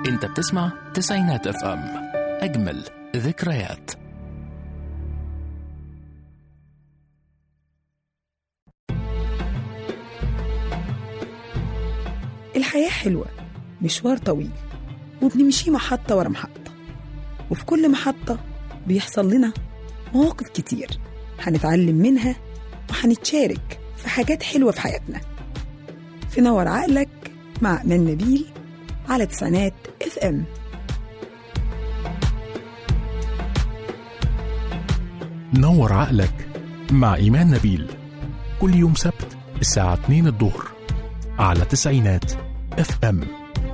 انت بتسمع تسعينات اف ام اجمل ذكريات الحياة حلوة مشوار طويل وبنمشي محطة ورا محطة وفي كل محطة بيحصل لنا مواقف كتير هنتعلم منها وهنتشارك في حاجات حلوة في حياتنا في نور عقلك مع أمان نبيل على تسعينات اف ام نور عقلك مع إيمان نبيل كل يوم سبت الساعة 2 الظهر على تسعينات اف ام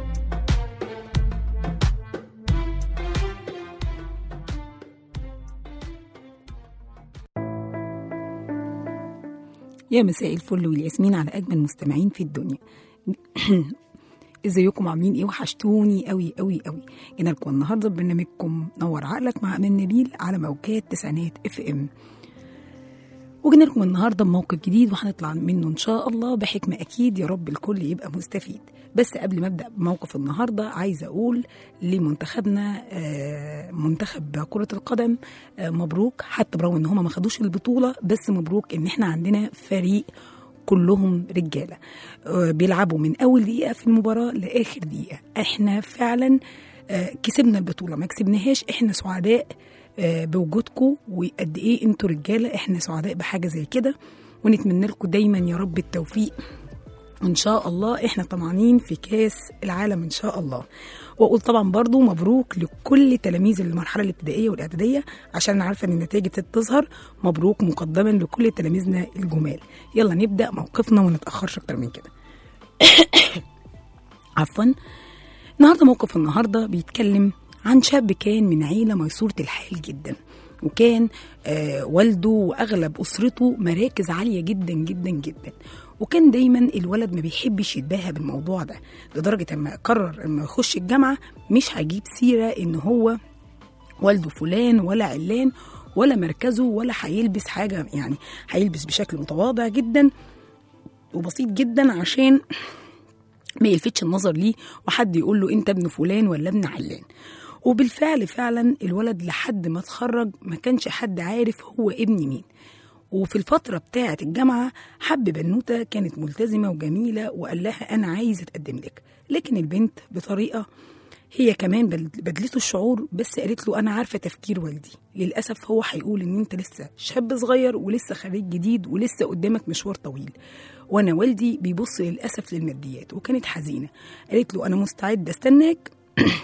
يا مساء الفل والياسمين على اجمل مستمعين في الدنيا ازيكم عاملين ايه وحشتوني قوي قوي قوي جينا لكم النهارده ببرنامجكم نور عقلك مع امان نبيل على موجات تسعينات اف ام وجينا لكم النهارده بموقف جديد وهنطلع منه ان شاء الله بحكمه اكيد يا رب الكل يبقى مستفيد بس قبل ما ابدا بموقف النهارده عايزه اقول لمنتخبنا آه، منتخب كره القدم آه، مبروك حتى برغم ان هم ما خدوش البطوله بس مبروك ان احنا عندنا فريق كلهم رجاله آه، بيلعبوا من اول دقيقه في المباراه لاخر دقيقه احنا فعلا آه، كسبنا البطوله ما كسبناهاش احنا سعداء آه، بوجودكم وقد ايه انتوا رجاله احنا سعداء بحاجه زي كده ونتمنى لكم دايما يا رب التوفيق وان شاء الله احنا طمعانين في كاس العالم ان شاء الله واقول طبعا برضو مبروك لكل تلاميذ المرحله الابتدائيه والاعداديه عشان انا عارفه ان النتائج ابتدت تظهر مبروك مقدما لكل تلاميذنا الجمال يلا نبدا موقفنا وما نتاخرش اكتر من كده عفوا النهارده موقف النهارده بيتكلم عن شاب كان من عيله ميسوره الحال جدا وكان آه والده واغلب اسرته مراكز عاليه جدا جدا جدا وكان دايما الولد ما بيحبش يتباهى بالموضوع ده لدرجه اما قرر اما يخش الجامعه مش هيجيب سيره ان هو والده فلان ولا علان ولا مركزه ولا هيلبس حاجه يعني هيلبس بشكل متواضع جدا وبسيط جدا عشان ما يلفتش النظر ليه وحد يقول له انت ابن فلان ولا ابن علان وبالفعل فعلا الولد لحد ما اتخرج ما كانش حد عارف هو ابن مين وفي الفترة بتاعة الجامعة حب بنوتة كانت ملتزمة وجميلة وقال لها أنا عايز أتقدم لك لكن البنت بطريقة هي كمان بل- بدلته الشعور بس قالت له أنا عارفة تفكير والدي للأسف هو هيقول إن أنت لسه شاب صغير ولسه خريج جديد ولسه قدامك مشوار طويل وأنا والدي بيبص للأسف للماديات وكانت حزينة قالت له أنا مستعدة استناك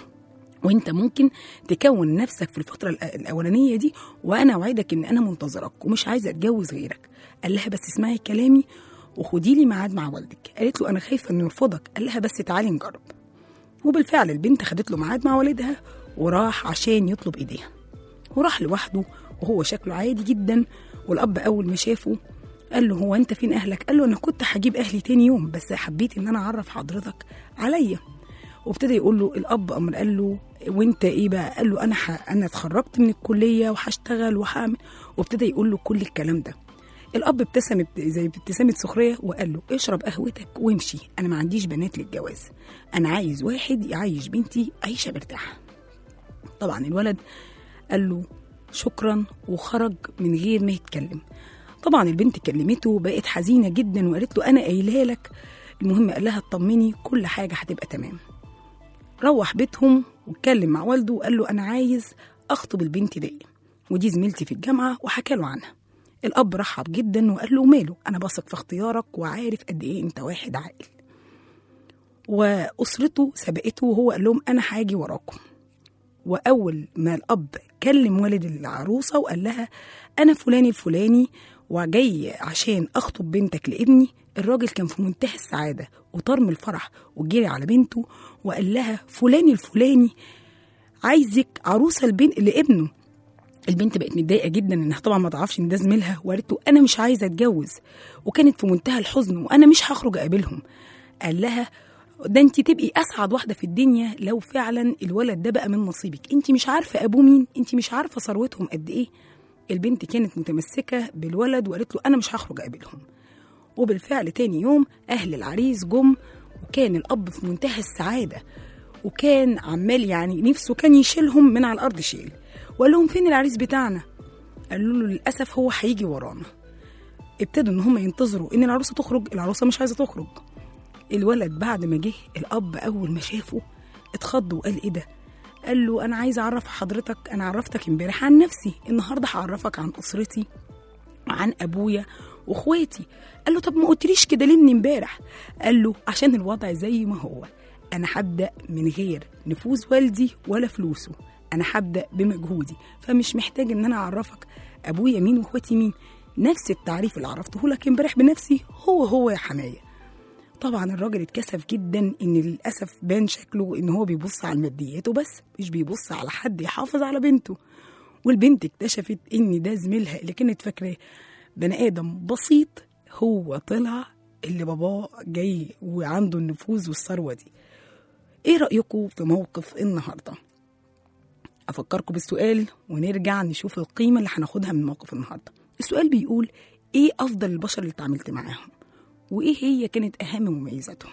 وانت ممكن تكون نفسك في الفترة الأ- الأولانية دي وأنا أوعدك إن أنا منتظرك ومش عايزة أتجوز غيرك قال لها بس اسمعي كلامي وخدي لي ميعاد مع والدك قالت له أنا خايفة إنه يرفضك قال لها بس تعالي نجرب وبالفعل البنت خدت له ميعاد مع والدها وراح عشان يطلب إيديها وراح لوحده وهو شكله عادي جدا والأب أول ما شافه قال له هو أنت فين أهلك؟ قال له أنا كنت هجيب أهلي تاني يوم بس حبيت إن أنا أعرف حضرتك عليا وابتدى يقول له الاب امر قال له وانت ايه بقى قال له انا ح... انا اتخرجت من الكليه وهشتغل وهعمل وابتدى يقول له كل الكلام ده الاب ابتسم ابت- زي ابتسامه سخريه وقال له اشرب قهوتك وامشي انا ما عنديش بنات للجواز انا عايز واحد يعيش بنتي عيشه مرتاحه طبعا الولد قال له شكرا وخرج من غير ما يتكلم طبعا البنت كلمته بقت حزينه جدا وقالت له انا قايلها لك المهم قال لها اطمني كل حاجه هتبقى تمام روح بيتهم واتكلم مع والده وقال له انا عايز اخطب البنت دي ودي زميلتي في الجامعه وحكى له عنها الاب رحب جدا وقال له ماله انا بثق في اختيارك وعارف قد ايه انت واحد عاقل واسرته سبقته وهو قال لهم انا هاجي وراكم واول ما الاب كلم والد العروسه وقال لها انا فلان الفلاني وجاي عشان اخطب بنتك لابني الراجل كان في منتهى السعاده وطار من الفرح وجري على بنته وقال لها فلان الفلاني عايزك عروسه لبن... لابنه البنت بقت متضايقه جدا انها طبعا ما تعرفش ان ده زميلها وقالت له انا مش عايزه اتجوز وكانت في منتهى الحزن وانا مش هخرج اقابلهم قال لها ده انت تبقي اسعد واحده في الدنيا لو فعلا الولد ده بقى من نصيبك انت مش عارفه ابوه مين انت مش عارفه ثروتهم قد ايه البنت كانت متمسكه بالولد وقالت له انا مش هخرج اقابلهم وبالفعل تاني يوم اهل العريس جم وكان الاب في منتهى السعاده وكان عمال يعني نفسه كان يشيلهم من على الارض شيل وقال لهم فين العريس بتاعنا قالوا له للاسف هو هيجي ورانا ابتدوا ان هم ينتظروا ان العروسه تخرج العروسه مش عايزه تخرج الولد بعد ما جه الاب اول ما شافه اتخض وقال ايه ده قال له انا عايز اعرف حضرتك انا عرفتك امبارح عن نفسي النهارده هعرفك عن اسرتي وعن ابويا واخواتي قال له طب ما قلتليش كده ليه من امبارح قال له عشان الوضع زي ما هو انا هبدا من غير نفوذ والدي ولا فلوسه انا هبدا بمجهودي فمش محتاج ان انا اعرفك ابويا مين واخواتي مين نفس التعريف اللي عرفته لك امبارح بنفسي هو هو يا حمايه طبعا الراجل اتكسف جدا ان للاسف بان شكله ان هو بيبص على الماديات وبس مش بيبص على حد يحافظ على بنته والبنت اكتشفت ان ده زميلها اللي كانت فاكراه بني ادم بسيط هو طلع اللي باباه جاي وعنده النفوذ والثروه دي ايه رايكم في موقف النهارده افكركم بالسؤال ونرجع نشوف القيمه اللي هناخدها من موقف النهارده السؤال بيقول ايه افضل البشر اللي اتعاملت معاهم وايه هي كانت اهم مميزاتهم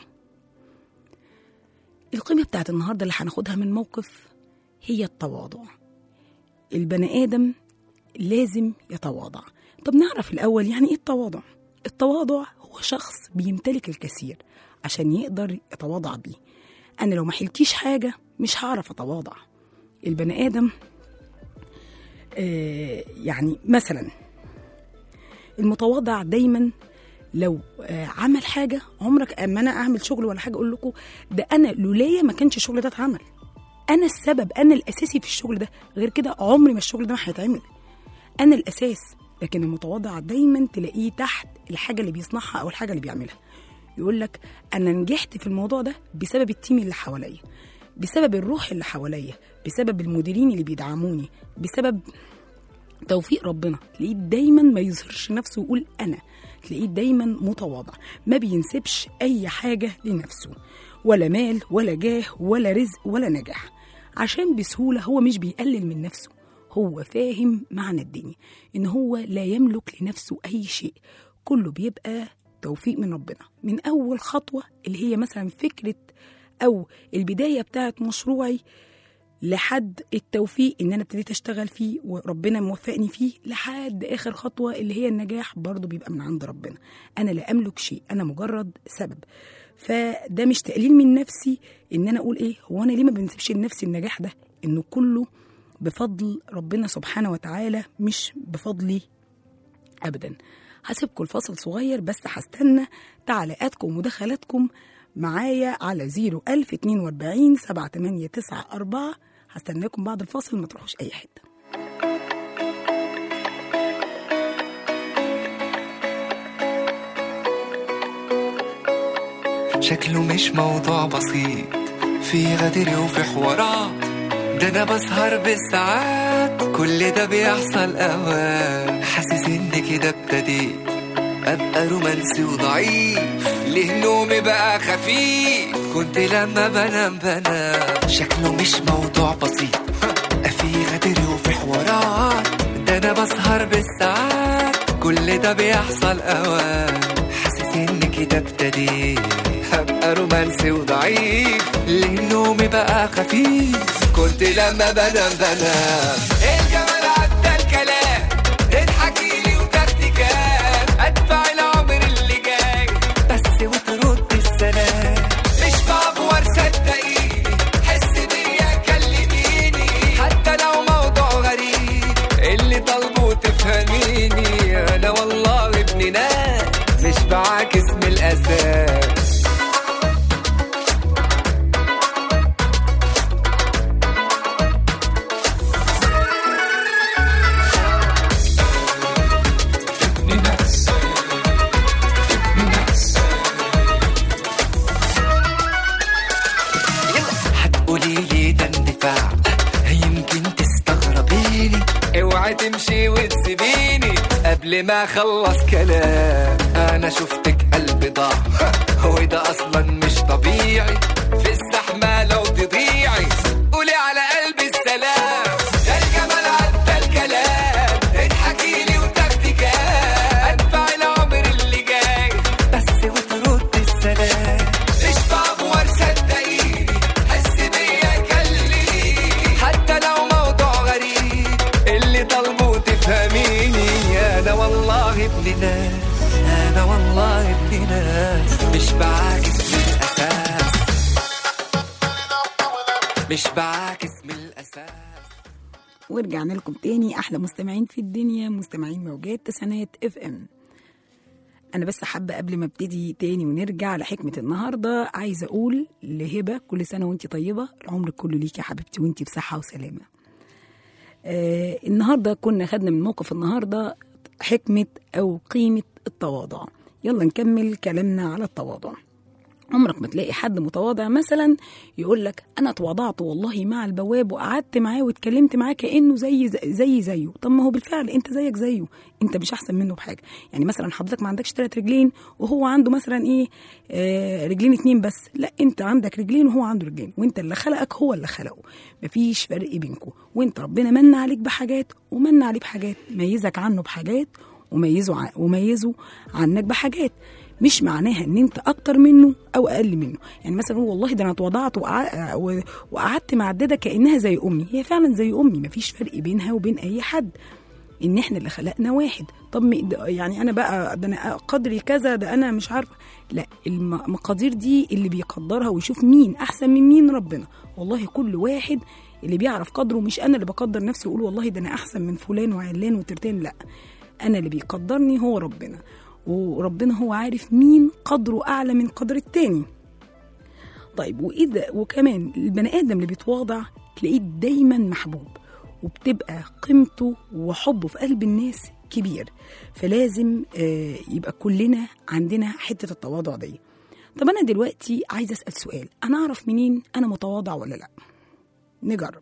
القيمه بتاعت النهارده اللي هناخدها من موقف هي التواضع البني ادم لازم يتواضع طب نعرف الاول يعني ايه التواضع التواضع هو شخص بيمتلك الكثير عشان يقدر يتواضع بيه انا لو ما حلتيش حاجه مش هعرف اتواضع البني ادم آه يعني مثلا المتواضع دايما لو آه عمل حاجه عمرك اما انا اعمل شغل ولا حاجه اقول لكم ده انا لولايا ما كانش الشغل ده اتعمل انا السبب انا الاساسي في الشغل ده غير كده عمري ما الشغل ده ما هيتعمل انا الاساس لكن المتواضع دايما تلاقيه تحت الحاجه اللي بيصنعها او الحاجه اللي بيعملها يقول لك انا نجحت في الموضوع ده بسبب التيم اللي حواليا بسبب الروح اللي حواليا بسبب المديرين اللي بيدعموني بسبب توفيق ربنا تلاقيه دايما ما يظهرش نفسه ويقول انا تلاقيه دايما متواضع ما بينسبش اي حاجه لنفسه ولا مال ولا جاه ولا رزق ولا نجاح عشان بسهوله هو مش بيقلل من نفسه هو فاهم معنى الدنيا ان هو لا يملك لنفسه اي شيء كله بيبقى توفيق من ربنا من اول خطوه اللي هي مثلا فكره او البدايه بتاعت مشروعي لحد التوفيق ان انا ابتديت اشتغل فيه وربنا موفقني فيه لحد اخر خطوه اللي هي النجاح برضه بيبقى من عند ربنا انا لا املك شيء انا مجرد سبب فده مش تقليل من نفسي ان انا اقول ايه هو انا ليه ما بنسيبش لنفسي النجاح ده انه كله بفضل ربنا سبحانه وتعالى مش بفضلي ابدا هسيبكم الفاصل صغير بس هستنى تعليقاتكم ومداخلاتكم معايا على 01042 7894 هستناكم بعد الفاصل ما تروحوش اي حته شكله مش موضوع بسيط في غدر وفي حوارات ده انا بسهر بالساعات كل ده بيحصل اوقات حاسس ان كده ابتديت ابقى رومانسي وضعيف ليه نومي بقى خفيف كنت لما بنام بنام شكله مش موضوع بسيط في غدر وفي حوارات ده انا بسهر بالساعات كل ده بيحصل اوقات حاسس ان كده ابتديت هبقى رومانسي وضعيف ليه نومي بقى خفيف كنت لما بنام بنام الجمال عدى الكلام تضحكي لي وتاخدي كام ادفع العمر اللي جاي بس وترد السلام مش بعبور صدقيني حس بيا كلميني حتى لو موضوع غريب اللي طالبه تفهميني انا والله ابن ناس مش بعاكس من الاساس يلا هتقولي لي ده اندفاع يمكن تستغربيني اوعي تمشي وتسيبيني قبل ما اخلص كلام انا شفتك قلبي ضاع هو ده اصلا مش طبيعي في الزحمه لو تضيعي قولي على قلبي السلام ده الجمال عدى الكلام اضحكي لي وتاخدي كام ادفع العمر اللي جاي بس وترد السلام مش بعبور صدقيني حس مش بعاكس من الأساس مش بعاكس من الأساس ورجعنا لكم تاني احلى مستمعين في الدنيا مستمعين موجات تسعينات اف ام انا بس حابه قبل ما ابتدي تاني ونرجع لحكمه النهارده عايزه اقول لهبه كل سنه وانت طيبه العمر كله ليك يا حبيبتي وانت بصحه وسلامه آه النهارده كنا خدنا من موقف النهارده حكمه او قيمه التواضع يلا نكمل كلامنا على التواضع عمرك ما تلاقي حد متواضع مثلا يقول لك انا تواضعت والله مع البواب وقعدت معاه واتكلمت معاه كانه زي زي زيه طب ما هو بالفعل انت زيك زيه انت مش احسن منه بحاجه يعني مثلا حضرتك ما عندكش ثلاث رجلين وهو عنده مثلا ايه آه رجلين اتنين بس لا انت عندك رجلين وهو عنده رجلين وانت اللي خلقك هو اللي خلقه مفيش فرق بينكم وانت ربنا من عليك بحاجات ومن عليه بحاجات ميزك عنه بحاجات وميزه ع- وميزه عنك بحاجات مش معناها ان انت اكتر منه او اقل منه يعني مثلا أقول والله ده انا اتوضعت وقع- و- وقعدت مع الداده كانها زي امي هي فعلا زي امي مفيش فرق بينها وبين اي حد ان احنا اللي خلقنا واحد طب م- ده- يعني انا بقى ده انا قدري كذا ده انا مش عارفه لا المقادير دي اللي بيقدرها ويشوف مين احسن من مين ربنا والله كل واحد اللي بيعرف قدره مش انا اللي بقدر نفسي واقول والله ده انا احسن من فلان وعلان وترتان لا انا اللي بيقدرني هو ربنا وربنا هو عارف مين قدره اعلى من قدر التاني طيب وايه ده وكمان البني ادم اللي بيتواضع تلاقيه دايما محبوب وبتبقى قيمته وحبه في قلب الناس كبير فلازم آه، يبقى كلنا عندنا حته التواضع دي طب انا دلوقتي عايزه اسال سؤال انا اعرف منين انا متواضع ولا لا نجرب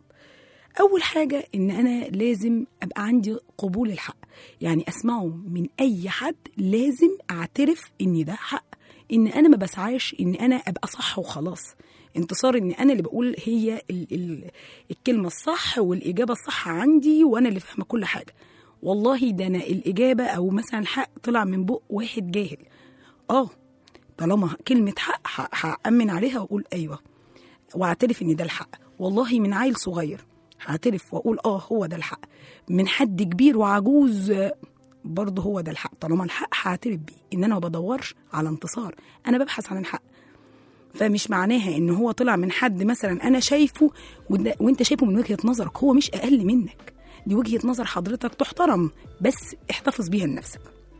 اول حاجه ان انا لازم ابقى عندي قبول الحق يعني اسمعه من اي حد لازم اعترف ان ده حق ان انا ما بسعاش ان انا ابقى صح وخلاص انتصار ان انا اللي بقول هي ال ال الكلمه الصح والاجابه الصح عندي وانا اللي فاهمه كل حاجه والله ده انا الاجابه او مثلا الحق طلع من بق واحد جاهل اه طالما كلمه حق ح- هامن عليها واقول ايوه واعترف ان ده الحق والله من عيل صغير هعترف واقول اه هو ده الحق من حد كبير وعجوز آه، برضه هو ده الحق طالما الحق هعترف بيه ان انا ما بدورش على انتصار انا ببحث عن الحق فمش معناها ان هو طلع من حد مثلا انا شايفه وده- وانت شايفه من وجهه نظرك هو مش اقل منك دي وجهه نظر حضرتك تحترم بس احتفظ بيها لنفسك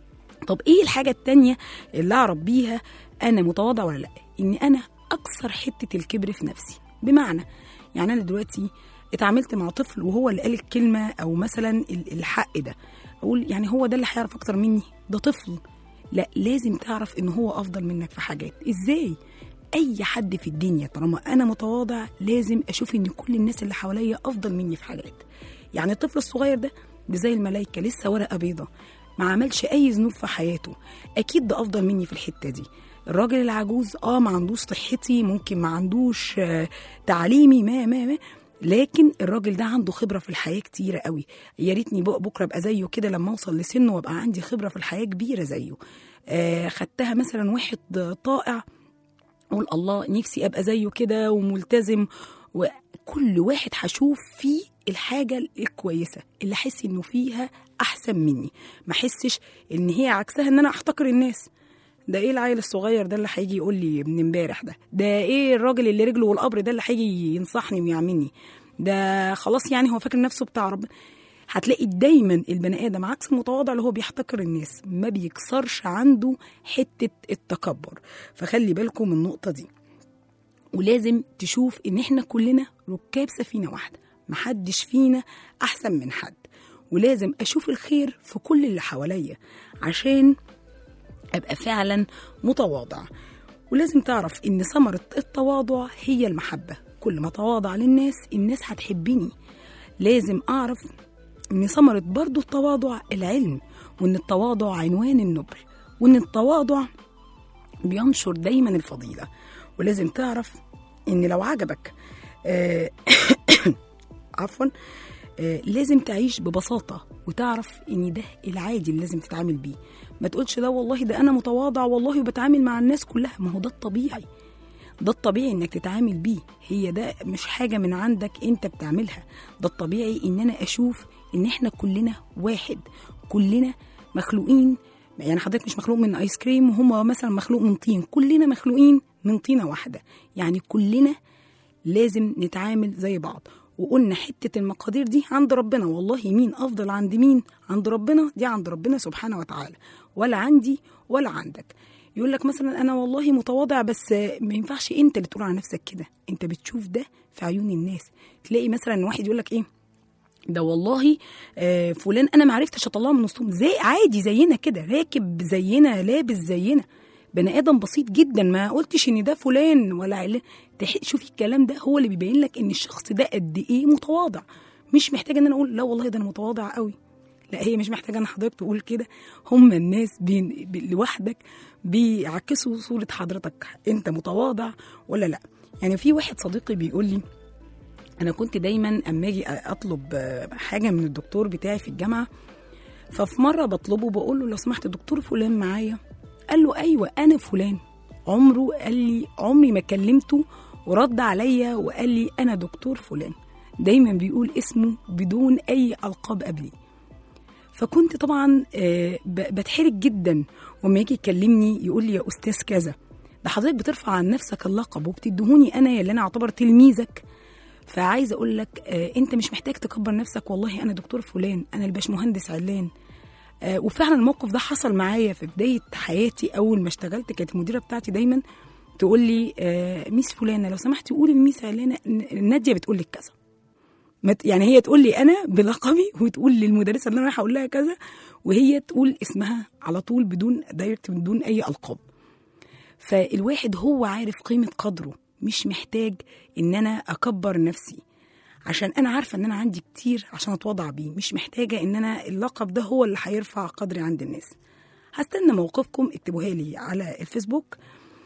طب ايه الحاجة التانية اللي اعرف بيها انا متواضع ولا لا ان انا اكسر حتة الكبر في نفسي بمعنى يعني انا دلوقتي اتعاملت مع طفل وهو اللي قال الكلمة او مثلا ال- الحق ده اقول يعني هو ده اللي هيعرف اكتر مني ده طفل لا لازم تعرف ان هو افضل منك في حاجات ازاي اي حد في الدنيا طالما انا متواضع لازم اشوف ان كل الناس اللي حواليا افضل مني في حاجات يعني الطفل الصغير ده ده زي الملايكه لسه ورقه بيضه ما عملش اي ذنوب في حياته اكيد ده افضل مني في الحته دي الراجل العجوز اه ما عندوش صحتي ممكن ما عندوش آه تعليمي ما ما ما لكن الراجل ده عنده خبره في الحياه كتيره قوي يا ريتني بق- بكره ابقى زيه كده لما اوصل لسنه وابقى عندي خبره في الحياه كبيره زيه آه خدتها مثلا واحد طائع اقول الله نفسي ابقى زيه كده وملتزم وكل واحد هشوف فيه الحاجه الكويسه اللي احس انه فيها احسن مني ما احسش ان هي عكسها ان انا احتقر الناس ده ايه العيل الصغير ده اللي هيجي يقول لي من امبارح ده ده ايه الراجل اللي رجله والقبر ده اللي هيجي ينصحني ويعملني ده خلاص يعني هو فاكر نفسه بتاع ربنا هتلاقي دايما البني ادم عكس المتواضع اللي هو بيحتقر الناس ما بيكسرش عنده حته التكبر فخلي بالكم من النقطه دي ولازم تشوف ان احنا كلنا ركاب سفينه واحده محدش فينا احسن من حد ولازم اشوف الخير في كل اللي حواليا عشان ابقى فعلا متواضع ولازم تعرف ان ثمره التواضع هي المحبه كل ما تواضع للناس الناس هتحبني لازم اعرف ان ثمره برضو التواضع العلم وان التواضع عنوان النبل وان التواضع بينشر دايما الفضيله ولازم تعرف ان لو عجبك آه، عفوا آه، لازم تعيش ببساطة وتعرف إن ده العادي اللي لازم تتعامل بيه ما تقولش ده والله ده أنا متواضع والله وبتعامل مع الناس كلها ما هو ده الطبيعي ده الطبيعي إنك تتعامل بيه هي ده مش حاجة من عندك أنت بتعملها ده الطبيعي إن أنا أشوف إن إحنا كلنا واحد كلنا مخلوقين يعني حضرتك مش مخلوق من ايس كريم وهم مثلا مخلوق من طين كلنا مخلوقين من طينه واحده يعني كلنا لازم نتعامل زي بعض وقلنا حته المقادير دي عند ربنا والله مين افضل عند مين عند ربنا دي عند ربنا سبحانه وتعالى ولا عندي ولا عندك يقول لك مثلا انا والله متواضع بس ما ينفعش انت اللي تقول على نفسك كده انت بتشوف ده في عيون الناس تلاقي مثلا واحد يقول لك ايه ده والله آه فلان انا ما عرفتش اطلعه من وسطهم زي عادي زينا كده راكب زينا لابس زينا بني ادم بسيط جدا ما قلتش ان ده فلان ولا علان تح- شوفي الكلام ده هو اللي بيبين لك ان الشخص ده قد ايه متواضع مش محتاجه ان انا اقول لا والله ده انا متواضع قوي لا هي مش محتاجه ان حضرتك تقول كده هم الناس بين ب- لوحدك بيعكسوا صوره حضرتك انت متواضع ولا لا يعني في واحد صديقي بيقول لي انا كنت دايما اما اجي اطلب آه، حاجه من الدكتور بتاعي في الجامعه ففي مره بطلبه بقول له لو سمحت دكتور فلان معايا قال له ايوه انا فلان عمره قال لي عمري ما كلمته ورد عليا وقال لي انا دكتور فلان دايما بيقول اسمه بدون اي القاب قبلي فكنت طبعا آه، ب- بتحرج جدا وما يجي يكلمني يقول لي يا استاذ كذا ده حضرتك بترفع عن نفسك اللقب وبتدهوني انا اللي انا اعتبر تلميذك فعايزه اقول لك آه انت مش محتاج تكبر نفسك والله انا دكتور فلان انا الباشمهندس علان آه وفعلا الموقف ده حصل معايا في بدايه حياتي اول ما اشتغلت كانت المديره بتاعتي دايما تقول لي آه ميس فلانه لو سمحتي قولي لميس علانه إن ناديه بتقول لك كذا ما ت- يعني هي تقول لي انا بلقبي وتقول للمدرسه اللي انا رايحه اقول لها كذا وهي تقول اسمها على طول بدون دايركت بدون اي القاب فالواحد هو عارف قيمة قدره مش محتاج ان انا اكبر نفسي عشان انا عارفة ان انا عندي كتير عشان اتوضع بيه مش محتاجة ان انا اللقب ده هو اللي هيرفع قدري عند الناس هستنى موقفكم اكتبوها لي على الفيسبوك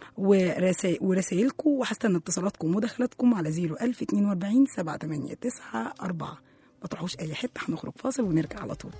ورسا- ورسايلكم وهستنى اتصالاتكم ومداخلاتكم على 01042 789 4 ما تروحوش اي حته هنخرج فاصل ونرجع على طول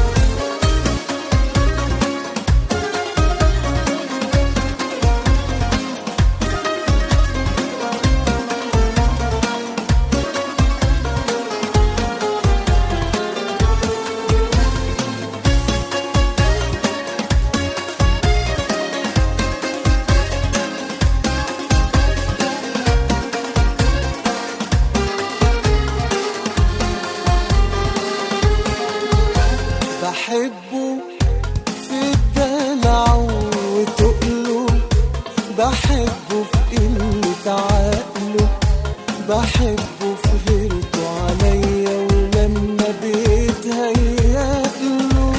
بحبه في الدلع وتقله بحبه في قلة عقله بحبه في غيرته عليا ولما بيتهيأله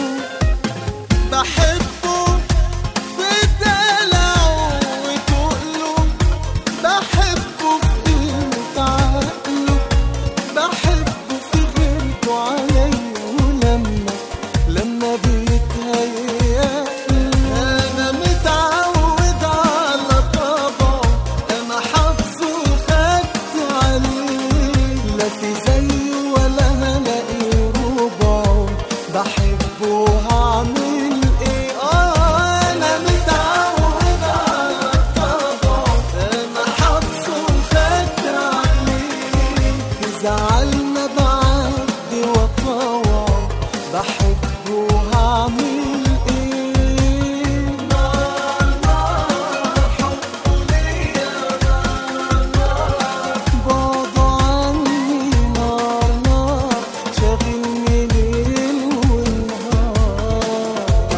بحبه في الدلع وتقله بحبه في قلة عقله بحبه في غيرته عليا ولما لما بيتهيأ أنا متعود على طبعه أنا حافظه وخدت عليه لا في زيه ولا هلاقي ربعه بحبه هعمل إيه آه أنا متعود على طبعه أنا حافظه وخدت عليه زعلنا بعدي وطوعه بحبه هعمل ايه نار نار حبه ليا نار نار بعده عني نار نار شاغلني ليل ونهار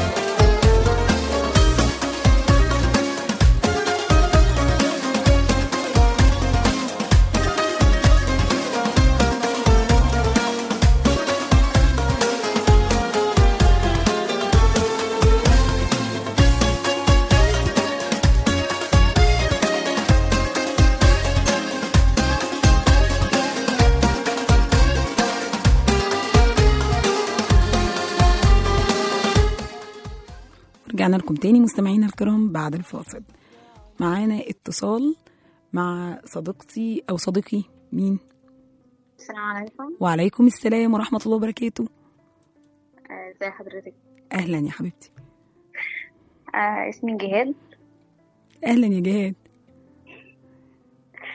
رجعنا لكم تاني مستمعينا الكرام بعد الفاصل معانا اتصال مع صديقتي او صديقي مين السلام عليكم وعليكم السلام ورحمه الله وبركاته آه، ازي حضرتك اهلا يا حبيبتي آه اسمي جهاد اهلا يا جهاد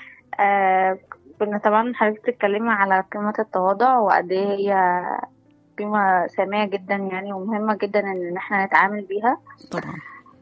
آه كنا طبعا حضرتك بتتكلمي على قيمة التواضع وقد ايه هي قيمة سامية جدا يعني ومهمة جدا ان احنا نتعامل بيها طبعا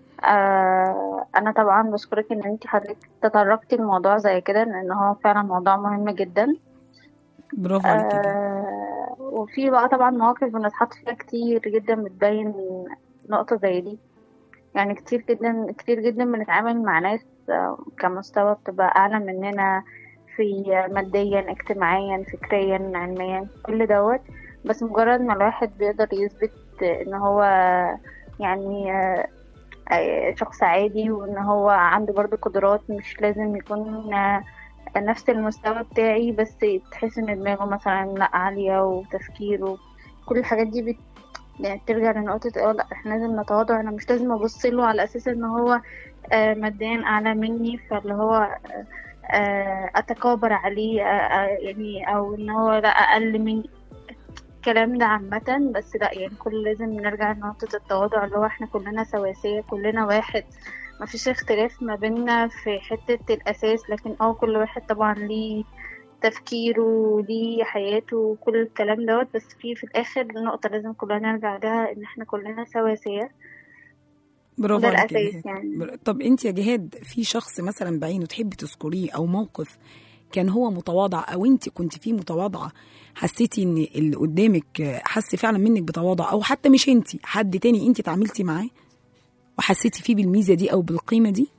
آه انا طبعا بشكرك ان انت حضرتك تطرقتي الموضوع زي كده لان هو فعلا موضوع مهم جدا برافو عليك كده آه وفي بقى طبعا مواقف بنتحط فيها كتير جدا بتبين نقطة زي دي يعني كتير جدا كتير جدا بنتعامل مع ناس آه، كمستوى بتبقى أعلى مننا في ماديا اجتماعيا فكريا علميا كل دوت بس مجرد ما الواحد بيقدر يثبت ان هو يعني آه، آه، شخص عادي وان هو عنده برضه قدرات مش لازم يكون آه، نفس المستوى بتاعي بس تحس ان دماغه مثلا لا عالية وتفكيره كل الحاجات دي بت... يعني ترجع لنقطة اه لا احنا لازم نتواضع انا مش لازم ابص له على اساس ان هو آه، ماديا اعلى مني فاللي هو آه، آه، اتكابر عليه آه، آه، يعني او ان هو لا اقل مني الكلام ده عامة بس لا يعني كل لازم نرجع لنقطة التواضع اللي هو احنا كلنا سواسية كلنا واحد مفيش اختلاف ما بيننا في حتة الأساس لكن اه كل واحد طبعا ليه تفكيره وليه حياته وكل الكلام دوت بس في في الآخر نقطة لازم كلنا نرجع لها إن احنا كلنا سواسية برافو ده عليك يا الأساس جهاد يعني. بر- طب انت يا جهاد في شخص مثلا بعينه تحبي تذكريه او موقف كان هو متواضع او انت كنت فيه متواضعه حسيتي ان اللي قدامك حس فعلا منك بتواضع او حتى مش انت حد تاني انت اتعاملتي معاه وحسيتي فيه بالميزه دي او بالقيمه دي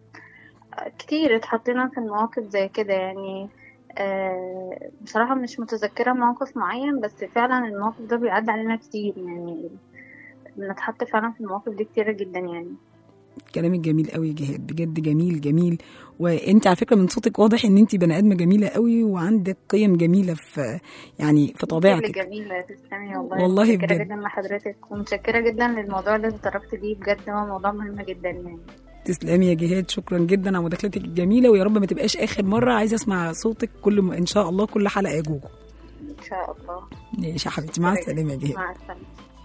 كتير اتحطينا في المواقف زي كده يعني آه، بصراحة مش متذكرة موقف معين بس فعلا الموقف ده بيعدي علينا كتير يعني بنتحط فعلا في المواقف دي كتيرة جدا يعني كلامك جميل قوي يا جهاد بجد جميل جميل وانت على فكره من صوتك واضح ان انت بني ادمه جميله قوي وعندك قيم جميله في يعني في كل طبيعتك جميلة تسلمي والله والله متشكرة بجد. جدا لحضرتك ومتشكرة جدا للموضوع اللي اتطرقت ليه بجد هو موضوع مهم جدا يعني تسلمي يا جهاد شكرا جدا على مداخلتك الجميله ويا رب ما تبقاش اخر مره عايزه اسمع صوتك كل م... ان شاء الله كل حلقه يا جوجو ان شاء الله ماشي يا حبيبتي مع السلامه يا جهاد مع السلامة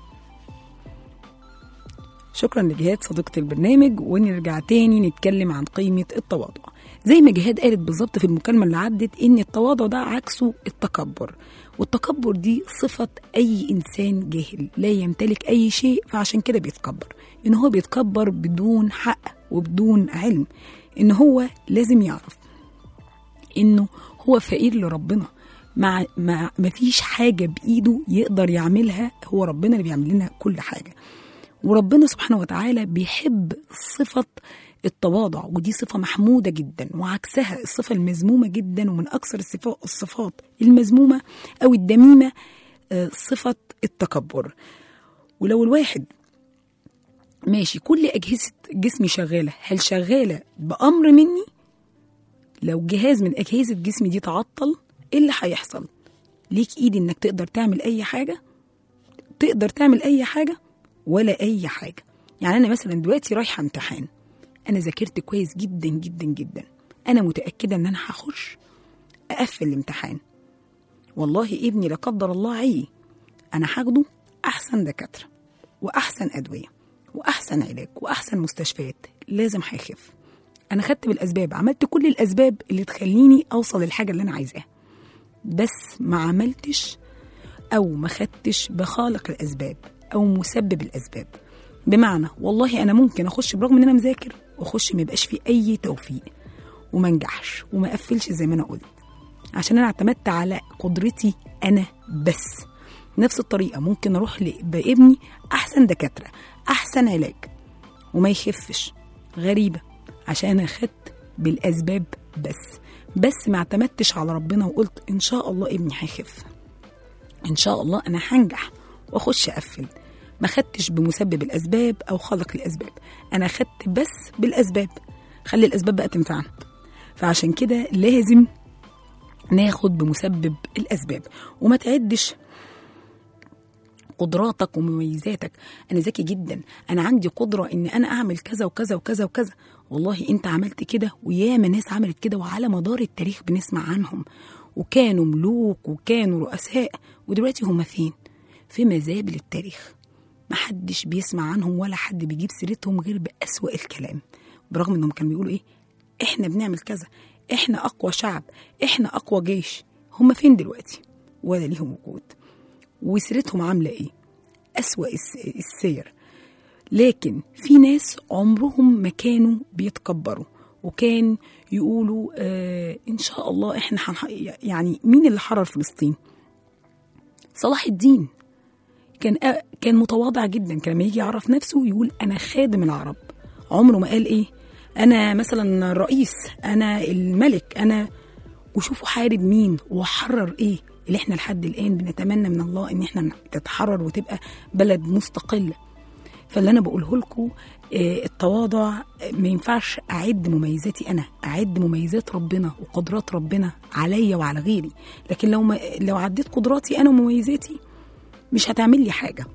شكرا لجهاد صديقة البرنامج ونرجع تاني نتكلم عن قيمة التواضع زي ما جهاد قالت بالظبط في المكالمة اللي عدت إن التواضع ده عكسه التكبر والتكبر دي صفة أي إنسان جاهل لا يمتلك أي شيء فعشان كده بيتكبر إن هو بيتكبر بدون حق وبدون علم إن هو لازم يعرف إنه هو فقير لربنا مع ما ما فيش حاجة بإيده يقدر يعملها هو ربنا اللي بيعمل لنا كل حاجة وربنا سبحانه وتعالى بيحب صفة التواضع ودي صفة محمودة جدا وعكسها الصفة المذمومة جدا ومن أكثر الصفا- الصفات المذمومة أو الدميمة آه، صفة التكبر ولو الواحد ماشي كل أجهزة جسمي شغالة هل شغالة بأمر مني؟ لو جهاز من أجهزة جسمي دي تعطل إيه اللي هيحصل؟ ليك إيد إنك تقدر تعمل أي حاجة؟ تقدر تعمل أي حاجة؟ ولا أي حاجة يعني أنا مثلا دلوقتي رايحة امتحان أنا ذاكرت كويس جدا جدا جدا أنا متأكدة إن أنا هخش أقفل الامتحان والله ابني لا قدر الله عي أنا هاخده أحسن دكاترة وأحسن أدوية وأحسن علاج وأحسن مستشفيات لازم هيخف أنا خدت بالأسباب عملت كل الأسباب اللي تخليني أوصل للحاجة اللي أنا عايزاها بس ما عملتش أو ما خدتش بخالق الأسباب أو مسبب الأسباب بمعنى والله أنا ممكن أخش برغم إن أنا مذاكر وأخش ما يبقاش في أي توفيق وما انجحش وما أقفلش زي ما أنا قلت عشان أنا اعتمدت على قدرتي أنا بس نفس الطريقة ممكن أروح ل- بابني أحسن دكاترة أحسن علاج وما يخفش غريبة عشان أنا خدت بالأسباب بس بس ما اعتمدتش على ربنا وقلت إن شاء الله ابني هيخف ان شاء الله انا هنجح واخش اقفل ما خدتش بمسبب الاسباب او خلق الاسباب انا خدت بس بالاسباب خلي الاسباب بقى تنفعنا فعشان كده لازم ناخد بمسبب الاسباب وما تعدش قدراتك ومميزاتك انا ذكي جدا انا عندي قدره ان انا اعمل كذا وكذا وكذا وكذا والله انت عملت كده وياما ناس عملت كده وعلى مدار التاريخ بنسمع عنهم وكانوا ملوك وكانوا رؤساء ودلوقتي هم فين في مزابل التاريخ محدش بيسمع عنهم ولا حد بيجيب سيرتهم غير بأسوأ الكلام برغم انهم كانوا بيقولوا ايه احنا بنعمل كذا احنا اقوى شعب احنا اقوى جيش هم فين دلوقتي ولا ليهم وجود وسيرتهم عاملة إيه أسوأ الس- السير لكن في ناس عمرهم ما كانوا بيتكبروا وكان يقولوا آه إن شاء الله إحنا هنح... يعني مين اللي حرر فلسطين صلاح الدين كان آه كان متواضع جدا كان لما يجي يعرف نفسه يقول أنا خادم العرب عمره ما قال إيه أنا مثلا الرئيس أنا الملك أنا وشوفوا حارب مين وحرر ايه اللي احنا لحد الان بنتمنى من الله ان احنا تتحرر وتبقى بلد مستقله فاللي انا بقوله لكم التواضع آه، ما ينفعش اعد مميزاتي انا اعد مميزات ربنا وقدرات ربنا عليا وعلى غيري لكن لو ما لو عديت قدراتي انا ومميزاتي مش هتعمل لي حاجه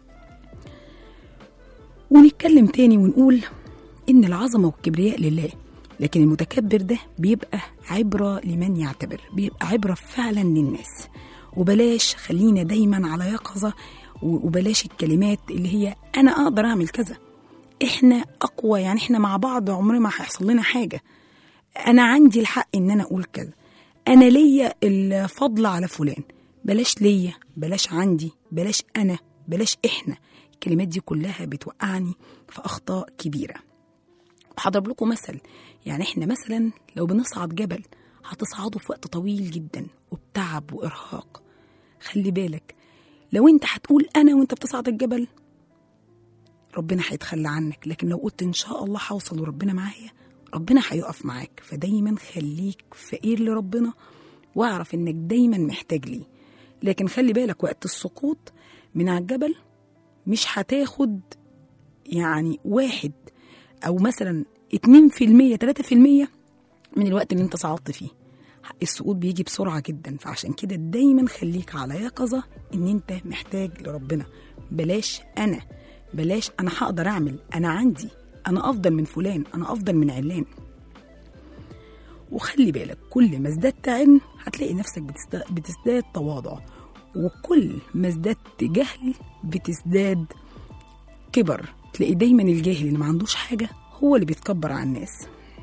ونتكلم تاني ونقول إن العظمة والكبرياء لله لكن المتكبر ده بيبقى عبرة لمن يعتبر بيبقى عبرة فعلا للناس وبلاش خلينا دايما على يقظة و- وبلاش الكلمات اللي هي أنا أقدر أعمل كذا إحنا أقوى يعني إحنا مع بعض عمرنا ما هيحصل لنا حاجة أنا عندي الحق إن أنا أقول كذا أنا ليا الفضل على فلان بلاش ليا بلاش عندي بلاش أنا بلاش إحنا الكلمات دي كلها بتوقعني في أخطاء كبيرة هضرب لكم مثل يعني احنا مثلا لو بنصعد جبل هتصعده في وقت طويل جدا وبتعب وارهاق خلي بالك لو انت هتقول انا وانت بتصعد الجبل ربنا هيتخلى عنك لكن لو قلت ان شاء الله هوصل وربنا معايا ربنا هيقف معاك فدايما خليك فقير لربنا واعرف انك دايما محتاج ليه لكن خلي بالك وقت السقوط من على الجبل مش هتاخد يعني واحد او مثلا 2% 3% من الوقت اللي انت صعدت فيه السقوط بيجي بسرعة جدا فعشان كده دايما خليك على يقظة ان انت محتاج لربنا بلاش انا بلاش انا هقدر اعمل انا عندي انا افضل من فلان انا افضل من علان وخلي بالك كل ما ازددت علم هتلاقي نفسك بتست- بتزداد تواضع وكل ما ازددت جهل بتزداد كبر تلاقي دايما الجاهل اللي ما عندوش حاجة هو اللي بيتكبر على الناس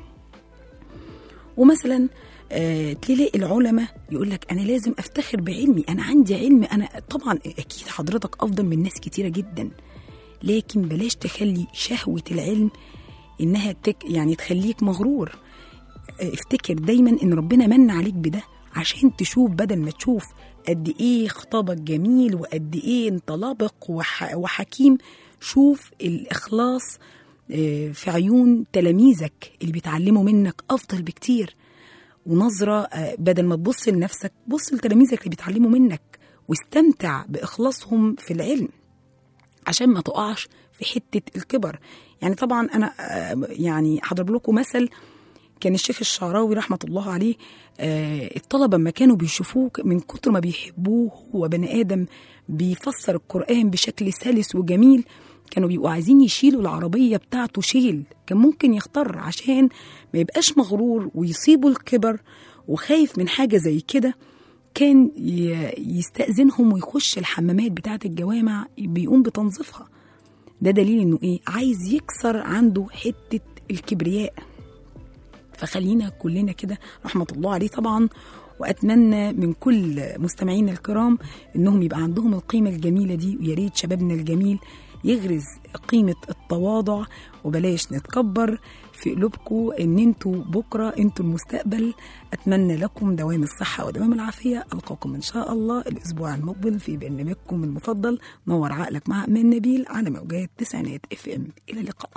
ومثلا آه تلاقي العلماء يقول لك انا لازم افتخر بعلمي انا عندي علم انا طبعا اكيد حضرتك افضل من ناس كتيره جدا لكن بلاش تخلي شهوه العلم انها تك يعني تخليك مغرور آه، افتكر دايما ان ربنا من عليك بده عشان تشوف بدل ما تشوف قد ايه خطابك جميل وقد ايه انت لابق وح وحكيم شوف الاخلاص آه، في عيون تلاميذك اللي بيتعلموا منك افضل بكتير ونظرة آه، بدل ما تبص لنفسك بص لتلاميذك اللي بيتعلموا منك واستمتع بإخلاصهم في العلم عشان ما تقعش في حتة الكبر يعني طبعا أنا آه، يعني هضرب لكم مثل كان الشيخ الشعراوي رحمة الله عليه آه، الطلبة ما كانوا بيشوفوه من كتر ما بيحبوه هو بني آدم بيفسر القرآن بشكل سلس وجميل كانوا بيبقوا عايزين يشيلوا العربية بتاعته شيل كان ممكن يختار عشان ما يبقاش مغرور ويصيبه الكبر وخايف من حاجة زي كده كان ي- يستأذنهم ويخش الحمامات بتاعة الجوامع بيقوم بتنظيفها ده دليل انه ايه عايز يكسر عنده حتة الكبرياء فخلينا كلنا كده رحمة الله عليه طبعا وأتمنى من كل مستمعينا الكرام إنهم يبقى عندهم القيمة الجميلة دي ويا ريت شبابنا الجميل يغرز قيمة التواضع وبلاش نتكبر في قلوبكم إن انتوا بكرة انتوا المستقبل أتمنى لكم دوام الصحة ودوام العافية ألقاكم إن شاء الله الأسبوع المقبل في برنامجكم المفضل نور عقلك مع أمان نبيل على موجات تسعينات اف ام إلى اللقاء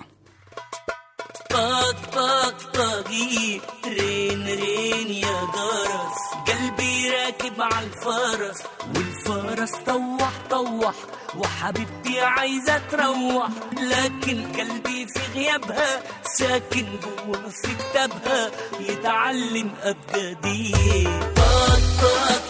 طق طق طقي رين رين يا جرس قلبي راكب على الفرس والفرس طوح طوح وحبيبتي عايزة تروح لكن قلبي في غيابها ساكن جوا في كتابها يتعلم أبجدي طق طق